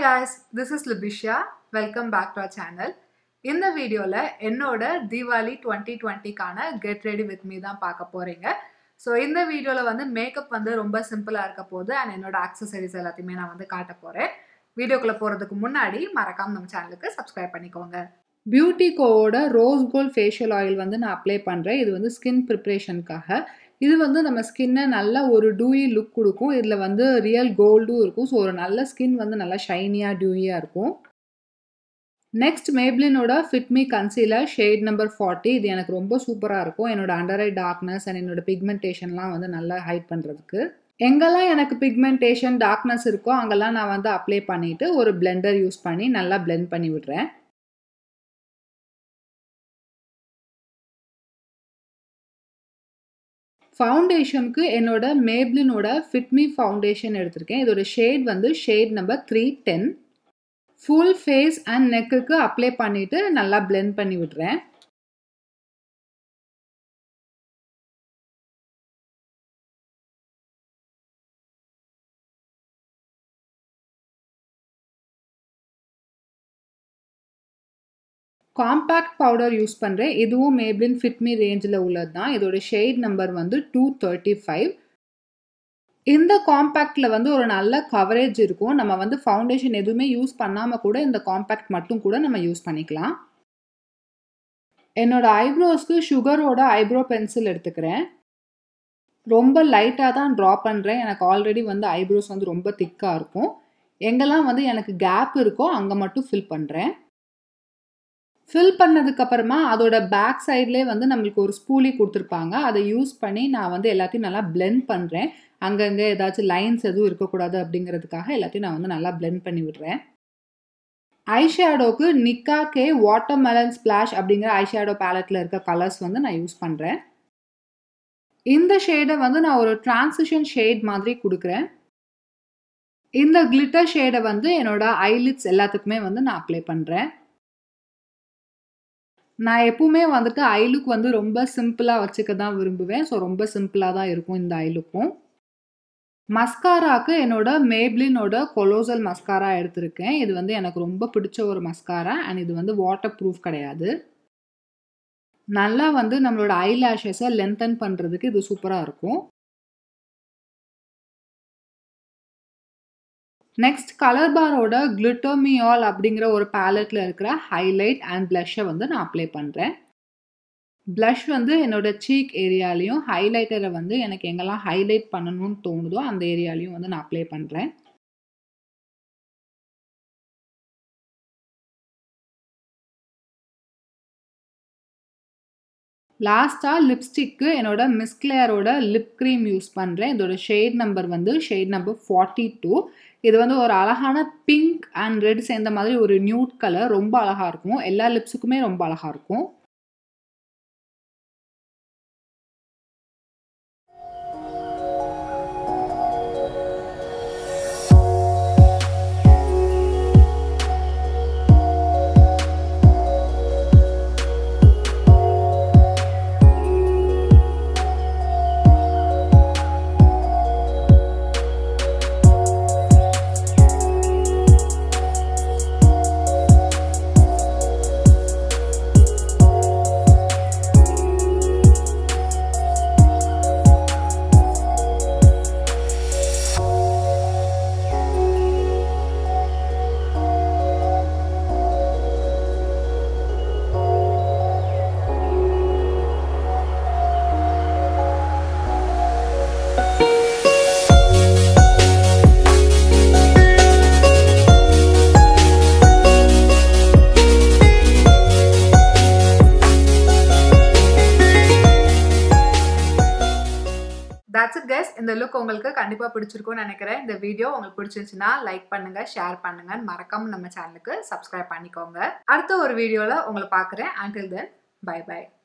hi guys this is Libisha welcome back to our channel இந்த வீடியோவில் என்னோட தீபாவளி டுவெண்ட்டி டுவெண்ட்டிக்கான கெட் ரெடி வித் மீ தான் பார்க்க போகிறீங்க ஸோ இந்த வீடியோவில் வந்து மேக்கப் வந்து ரொம்ப சிம்பிளாக இருக்க போகுது அண்ட் என்னோட ஆக்சசரிஸ் எல்லாத்தையுமே நான் வந்து காட்ட போகிறேன் வீடியோக்குள்ளே போகிறதுக்கு முன்னாடி மறக்காம நம்ம சேனலுக்கு சப்ஸ்கிரைப் பண்ணிக்கோங்க பியூட்டி கோவோட ரோஸ் கோல்ட் ஃபேஷியல் ஆயில் வந்து நான் அப்ளை பண்ணுறேன் இது வந்து ஸ்கின் ப்ரிப்ரேஷனுக்காக இது வந்து நம்ம ஸ்கின்னை நல்ல ஒரு டூயி லுக் கொடுக்கும் இதில் வந்து ரியல் கோல்டும் இருக்கும் ஸோ ஒரு நல்ல ஸ்கின் வந்து நல்லா ஷைனியாக டியூயாக இருக்கும் நெக்ஸ்ட் மேப்ளினோட fit me concealer shade number forty இது எனக்கு ரொம்ப சூப்பராக இருக்கும் என்னோட அண்டர் ஐ டார்க்னஸ் அண்ட் என்னோட பிக்மெண்டேஷன்லாம் வந்து நல்லா ஹைட் பண்ணுறதுக்கு எங்கெல்லாம் எனக்கு பிக்மெண்டேஷன் டார்க்னஸ் இருக்கோ அங்கெல்லாம் நான் வந்து அப்ளை பண்ணிவிட்டு ஒரு பிளெண்டர் யூஸ் பண்ணி நல்லா பிளெண்ட் பண்ணி விடுறேன் ஃபவுண்டேஷனுக்கு என்னோட மேப்ளினோட ஃபிட்மி ஃபவுண்டேஷன் எடுத்திருக்கேன் இதோட ஷேட் வந்து shade number three ten full face and நெக்குக்கு அப்ளை பண்ணிவிட்டு நல்லா பிளெண்ட் பண்ணி விடுறேன் காம்பேக்ட் பவுடர் யூஸ் பண்ணுறேன் இதுவும் மேப்ளின் ஃபிட்மி ரேஞ்சில் உள்ளது தான் இதோட ஷேட் நம்பர் வந்து டூ தேர்ட்டி ஃபைவ் இந்த காம்பேக்டில் வந்து ஒரு நல்ல கவரேஜ் இருக்கும் நம்ம வந்து ஃபவுண்டேஷன் எதுவுமே யூஸ் பண்ணாமல் கூட இந்த காம்பேக்ட் மட்டும் கூட நம்ம யூஸ் பண்ணிக்கலாம் என்னோட ஐப்ரோஸ்க்கு சுகரோட ஐப்ரோ பென்சில் எடுத்துக்கிறேன் ரொம்ப லைட்டாக தான் ட்ரா பண்ணுறேன் எனக்கு ஆல்ரெடி வந்து ஐப்ரோஸ் வந்து ரொம்ப திக்காக இருக்கும் எங்கெல்லாம் வந்து எனக்கு கேப் இருக்கோ அங்கே மட்டும் ஃபில் பண்ணுறேன் ஃபில் பண்ணதுக்கப்புறமா அதோட பேக் சைட்லேயே வந்து நம்மளுக்கு ஒரு ஸ்பூலி கொடுத்துருப்பாங்க அதை யூஸ் பண்ணி நான் வந்து எல்லாத்தையும் நல்லா பிளெண்ட் பண்ணுறேன் அங்கங்கே ஏதாச்சும் லைன்ஸ் எதுவும் இருக்கக்கூடாது அப்படிங்கிறதுக்காக எல்லாத்தையும் நான் வந்து நல்லா பிளெண்ட் பண்ணி விடுறேன் ஐஷேடோக்கு நிக்கா கே வாட்டர் மெலன் ஸ்பிளாஷ் அப்படிங்கிற ஐஷேடோ பேலட்டில் இருக்க கலர்ஸ் வந்து நான் யூஸ் பண்ணுறேன் இந்த ஷேடை வந்து நான் ஒரு டிரான்சிஷன் ஷேட் மாதிரி கொடுக்குறேன் இந்த கிளிட்டர் ஷேடை வந்து என்னோட ஐலிட்ஸ் எல்லாத்துக்குமே வந்து நான் அப்ளை பண்ணுறேன் நான் எப்பவுமே வந்துட்டு ஐலுக் வந்து ரொம்ப சிம்பிளாக வச்சுக்க தான் விரும்புவேன் ஸோ ரொம்ப சிம்பிளாக தான் இருக்கும் இந்த ஐலுக்கும் மஸ்காராக்கு என்னோட மேப்ளினோட கொலோசல் மஸ்காரா எடுத்திருக்கேன் இது வந்து எனக்கு ரொம்ப பிடிச்ச ஒரு மஸ்காரா அண்ட் இது வந்து வாட்டர் ப்ரூஃப் கிடையாது நல்லா வந்து நம்மளோட ஐ லேஷஸை லென்தன் பண்ணுறதுக்கு இது சூப்பராக இருக்கும் நெக்ஸ்ட் கலர் பாரோட கிளிட்டோமியால் அப்படிங்கிற ஒரு பேலட்டில் இருக்கிற ஹைலைட் அண்ட் ப்ளஷ்ஷை வந்து நான் அப்ளை பண்ணுறேன் ப்ளஷ் வந்து என்னோட சீக் ஏரியாலையும் ஹைலைட்டரை வந்து எனக்கு எங்கெல்லாம் ஹைலைட் பண்ணணும்னு தோணுதோ அந்த ஏரியாலையும் வந்து நான் அப்ளை பண்ணுறேன் லாஸ்ட்டாக லிப்ஸ்டிக்கு என்னோட மிஸ்கிளியரோட லிப் க்ரீம் யூஸ் பண்ணுறேன் இதோட ஷேட் நம்பர் வந்து ஷேட் நம்பர் ஃபார்ட்டி டூ இது வந்து ஒரு அழகான பிங்க் அண்ட் ரெட் சேர்ந்த மாதிரி ஒரு நியூட் கலர் ரொம்ப அழகாக இருக்கும் எல்லா லிப்ஸுக்குமே ரொம்ப அழகாக இருக்கும் தட்ஸ் இட் கைஸ் இந்த லுக் உங்களுக்கு கண்டிப்பாக பிடிச்சிருக்கும்னு நினைக்கிறேன் இந்த வீடியோ உங்களுக்கு பிடிச்சிருந்துச்சுன்னா லைக் பண்ணுங்க ஷேர் பண்ணுங்க மறக்காம நம்ம சேனலுக்கு சப்ஸ்கிரைப் பண்ணிக்கோங்க அடுத்த ஒரு வீடியோவில் உங்களை பார்க்குறேன் அண்டில் தென் பை பை